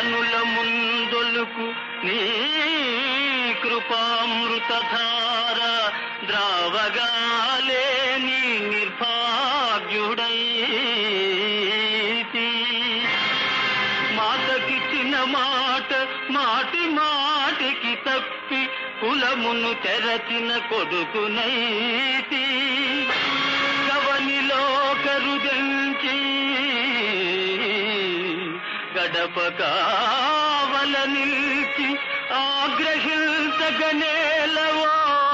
కనుల ముందొలుకు నీ కృపామృతధార ద్రావగాలే నీ నిర్భాగ్యుడైతి మాతకిచ్చిన మాట మాటి మాటికి తప్పి కులమును తెరచిన కొడుకునైతి గవనిలో కరుదంచి గడప కావల నిలిచి ఆగ్రహించగనేలవో